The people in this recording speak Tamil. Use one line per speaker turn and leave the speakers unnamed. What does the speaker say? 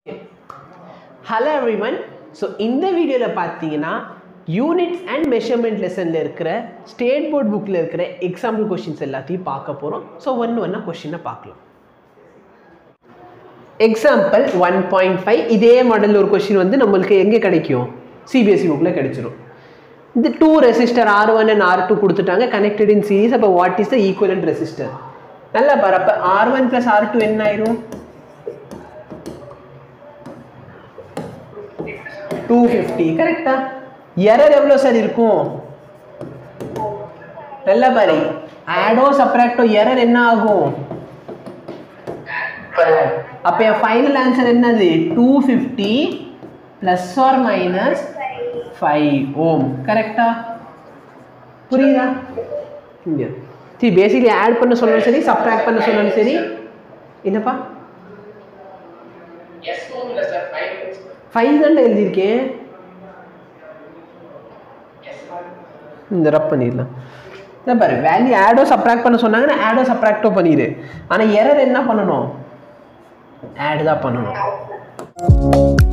ஹலோ எவ்ரிவன் ஸோ இந்த வீடியோவில் பார்த்தீங்கன்னா யூனிட்ஸ் அண்ட் மெஷர்மெண்ட் லெசனில் இருக்கிற ஸ்டேட் போர்ட் புக்கில் இருக்கிற எக்ஸாம்பிள் கொஷின்ஸ் எல்லாத்தையும் பார்க்க போகிறோம் ஸோ ஒன்று ஒன்றா கொஷினை பார்க்கலாம் எக்ஸாம்பிள் ஒன் பாயிண்ட் ஃபைவ் இதே மாடலில் ஒரு கொஷின் வந்து நம்மளுக்கு எங்கே கிடைக்கும் சிபிஎஸ்சி புக்கில் கிடைச்சிரும் இந்த two resistor R one and R two கொடுத்துட்டாங்க கனெக்டட் இன் சீரிஸ் அப்போ what is the equivalent resistor நல்லா பாரு அப்போ R one plus R two என்ன ஆயிரும் டூ ஃபிஃப்டி கரெக்டா எரர் எவ்வளோ சார் இருக்கும் நல்லா பாரு ஆடோ சப்ராக்டோ எரர் என்ன ஆகும் அப்போ என் ஃபைனல் ஆன்சர் என்னது two fifty plus R minus five ohm கரெக்டா புரியுதா இங்கே சரி பேசிக்லி ஆட் பண்ண சொன்னாலும் சரி சப்ராக்ட் பண்ண சொன்னாலும் சரி என்னப்பா ஃபைவ் தான் எழுதியிருக்கேன் இந்த ரப் பண்ணிடலாம் இதான் பாரு வேல்யூ ஆடோ சப்ராக்ட் பண்ண சொன்னாங்கன்னா ஆடோ சப்ராக்டோ பண்ணிடு ஆனால் எரர் என்ன பண்ணணும் ஆட் தான் பண்ணணும்